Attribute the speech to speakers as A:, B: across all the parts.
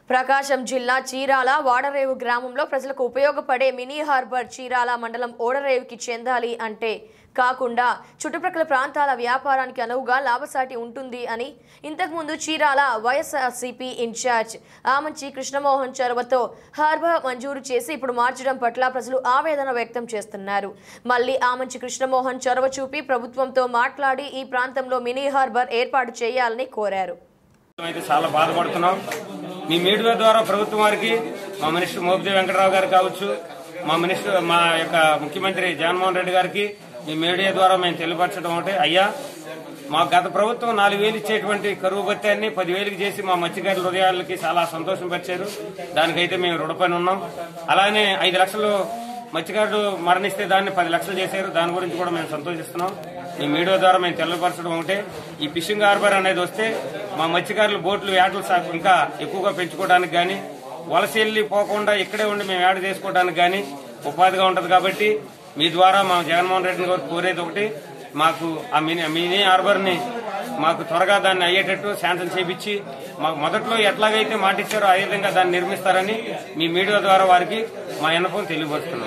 A: ప్రకాశం జిల్లా చీరాల వాడరేవు గ్రామంలో ప్రజలకు ఉపయోగపడే మినీ హార్బర్ చీరాల మండలం ఓడరేవుకి చెందాలి అంటే కాకుండా చుట్టుప్రక్కల ప్రాంతాల వ్యాపారానికి అనువుగా లాభసాటి ఉంటుంది అని ఇంతకుముందు చీరాల వైఎస్ఆర్సీపీ ఇన్ఛార్జ్ ఆమంచి కృష్ణమోహన్ చొరవతో హార్బర్ మంజూరు చేసి ఇప్పుడు మార్చడం పట్ల ప్రజలు ఆవేదన వ్యక్తం చేస్తున్నారు మళ్ళీ ఆమంచి కృష్ణమోహన్ చొరవ చూపి ప్రభుత్వంతో మాట్లాడి ఈ ప్రాంతంలో మినీ హార్బర్ ఏర్పాటు చేయాలని కోరారు
B: అయితే చాలా బాధపడుతున్నాం మీ మీడియా ద్వారా ప్రభుత్వం వారికి మా మినిస్టర్ మోపిదేవి వెంకటరావు గారు కావచ్చు మా మినిస్టర్ మా యొక్క ముఖ్యమంత్రి జగన్మోహన్ రెడ్డి గారికి మీ మీడియా ద్వారా మేము తెలియపరచడం ఒకటి అయ్యా మా గత ప్రభుత్వం నాలుగు వేలు ఇచ్చేటువంటి కరువు భత్యాన్ని పదివేలకు చేసి మా మత్స్యకారుల హృదయాలకి చాలా సంతోషం పరిచారు దానికైతే మేము రుణపడి ఉన్నాం అలానే ఐదు లక్షలు మత్స్యకారుడు మరణిస్తే దాన్ని పది లక్షలు చేశారు దాని గురించి కూడా మేము సంతోషిస్తున్నాం ఈ మీడియా ద్వారా మేము తెలియపరచడం ఒకటే ఈ ఫిషింగ్ హార్బర్ అనేది వస్తే మా మత్స్యకారులు బోట్లు వేటలు సాగు ఇంకా ఎక్కువగా పెంచుకోవడానికి గాని వలస వెళ్ళి పోకుండా ఇక్కడే ఉండి మేము వేట చేసుకోవడానికి గాని ఉపాధిగా ఉంటది కాబట్టి మీ ద్వారా మా జగన్మోహన్ రెడ్డి గారు కోరేది ఒకటి మాకు ఆ మినీ మినీ హార్బర్ ని మాకు త్వరగా దాన్ని అయ్యేటట్టు శాంక్షన్ చేపించి మాకు మొదట్లో ఎట్లాగైతే మాటిచ్చారో అదే విధంగా దాన్ని నిర్మిస్తారని మీ మీడియా ద్వారా వారికి మా విన్నపం తెలియపరుస్తున్నాం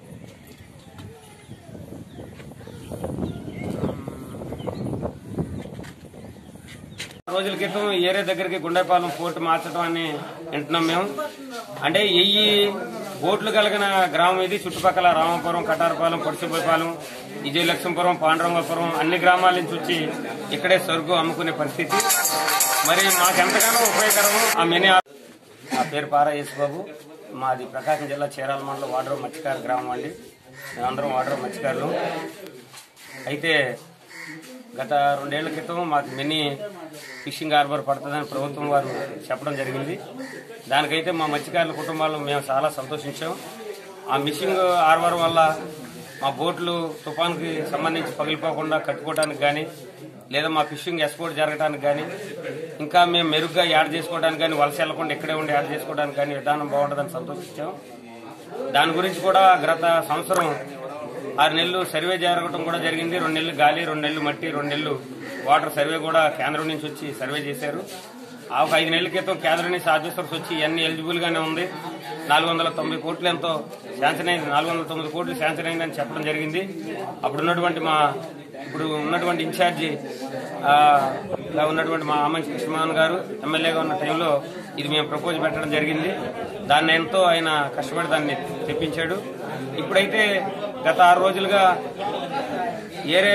B: రోజుల క్రితం ఏరియా దగ్గరికి గుండెపాలెం పోర్టు మార్చడం అని వింటున్నాం మేము అంటే ఎయ్యి బోట్లు కలిగిన గ్రామం ఇది చుట్టుపక్కల రామపురం కటారపాలెం పొడిసిపోయపాలెం విజయలక్ష్మీపురం పాండురంగపురం అన్ని గ్రామాల నుంచి వచ్చి ఇక్కడే సరుకు అమ్ముకునే పరిస్థితి మరి మాకెంతగానో ఉపయోగకరము ఆ మినీ నా పేరు పారా యేసుబాబు మాది ప్రకాశం జిల్లా చీరాల మండలం వాడరం మత్స్యకార గ్రామం అండి మేమందరం వాడరం మత్స్యకారులు అయితే గత రెండేళ్ల క్రితం మాకు మినీ ఫిషింగ్ హార్బర్ పడుతుందని ప్రభుత్వం వారు చెప్పడం జరిగింది దానికైతే మా మత్స్యకారుల కుటుంబాలు మేము చాలా సంతోషించాం ఆ మిషింగ్ హార్బర్ వల్ల మా బోట్లు తుఫాన్కి సంబంధించి పగిలిపోకుండా కట్టుకోవడానికి కానీ లేదా మా ఫిషింగ్ ఎక్స్పోర్ట్ జరగడానికి కానీ ఇంకా మేము మెరుగ్గా యాడ్ చేసుకోవడానికి కానీ వలస వెళ్లకుండా ఇక్కడే ఉండి యాడ్ చేసుకోవడానికి కానీ విధానం బాగుంటుందని సంతోషించాం దాని గురించి కూడా గత సంవత్సరం ఆరు నెలలు సర్వే జరగడం కూడా జరిగింది రెండు నెలలు గాలి రెండు నెలలు మట్టి రెండు నెలలు వాటర్ సర్వే కూడా కేంద్రం నుంచి వచ్చి సర్వే చేశారు ఆ ఒక ఐదు నెలల క్రితం కేంద్రం నుంచి ఆఫీసర్స్ వచ్చి ఇవన్నీ ఎలిజిబుల్ గానే ఉంది నాలుగు వందల తొంభై కోట్లు ఎంతో శాంక్షన్ అయింది నాలుగు వందల తొమ్మిది కోట్లు శాంక్షన్ అయిందని చెప్పడం జరిగింది అప్పుడు ఉన్నటువంటి మా ఇప్పుడు ఉన్నటువంటి ఇన్ఛార్జి ఆ, గా ఉన్నటువంటి మా ఆమంచి కృష్ణమోహన్ గారు ఎమ్మెల్యేగా ఉన్న టైంలో ఇది మేము ప్రపోజ్ పెట్టడం జరిగింది దాన్ని ఎంతో ఆయన కష్టపడి దాన్ని తెప్పించాడు ఇప్పుడైతే గత ఆరు రోజులుగా ఏరే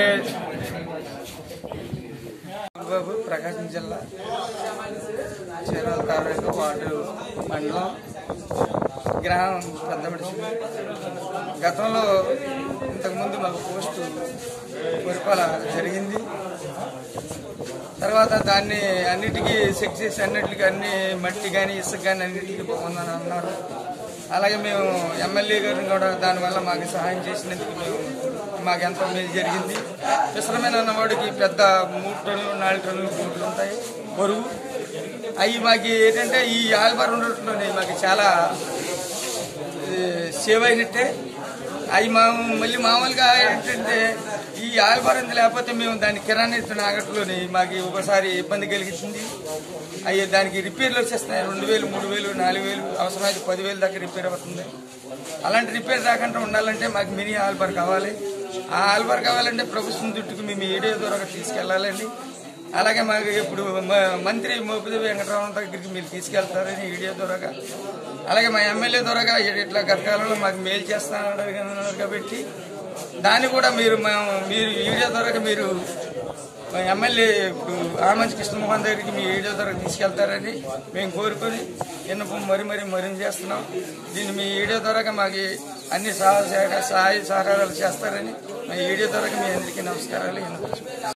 C: బాబు ప్రకాశం జిల్లా చీరాల తాలూకా వార్డు మండలం గ్రామం పెద్దమడిసి గతంలో ఇంతకుముందు మాకు పోస్టు పరిపాల జరిగింది తర్వాత దాన్ని అన్నిటికీ చెక్ చేసి అన్నిటికీ అన్ని మట్టి కానీ ఇసుక కానీ అన్నిటికీ బాగుందని అన్నారు అలాగే మేము ఎమ్మెల్యే గారిని కూడా దానివల్ల మాకు సహాయం చేసినందుకు మేము మాకు ఎంతో మేలు జరిగింది విశ్రమైన అన్నవాడికి పెద్ద మూడు టన్నులు నాలుగు టన్నులు బూట్లు ఉంటాయి బరువు అవి మాకు ఏంటంటే ఈ ఆల్బార్ ఉండటంలోనే మాకు చాలా ఏ, సేవ్ అయినట్టే అవి మా మళ్ళీ మామూలుగా ఏంటంటే ఈ ఆల్బారం లేకపోతే మేము దాని కిరాణా ఇస్తున్న ఆగట్లోని మాకు ఒకసారి ఇబ్బంది కలిగించింది అవి దానికి రిపేర్లు వచ్చేస్తున్నాయి రెండు వేలు మూడు వేలు నాలుగు వేలు అవసరమైతే పదివేలు దాకా రిపేర్ అవుతుంది అలాంటి రిపేర్ రాకుండా ఉండాలంటే మాకు మినీ ఆల్బార్ కావాలి ఆ ఆల్బార్ కావాలంటే ప్రభుత్వం దుట్టుకు మేము ఏడియో ద్వారా తీసుకెళ్లాలండి అలాగే మాకు ఇప్పుడు మ- మంత్రి మోపిదేవి వెంకటరామన్ దగ్గరికి మీరు తీసుకెళ్తారని వీడియో ద్వారాగా అలాగే మా ఎమ్మెల్యే ద్వారాగా ఇట్లా గత కాలంలో మాకు మేలు చేస్తానన్నారు కాబట్టి దాన్ని కూడా మీరు మా- మీరు వీడియో ద్వారా మీరు మా ఎమ్మెల్యే ఇప్పుడు ఆమంచి కృష్ణమోహన్ దగ్గరికి మీ వీడియో ద్వారా తీసుకెళ్తారని మేము కోరుకొని విన్నపం మరి మరి మరింత చేస్తున్నాం దీన్ని మీ వీడియో ద్వారా మాకు అన్ని సహాయ సహాయ సహాయ సహకారాలు చేస్తారని మా వీడియో ద్వారా మీ అందరికీ నమస్కారాలు విన్నపించుకుంటాం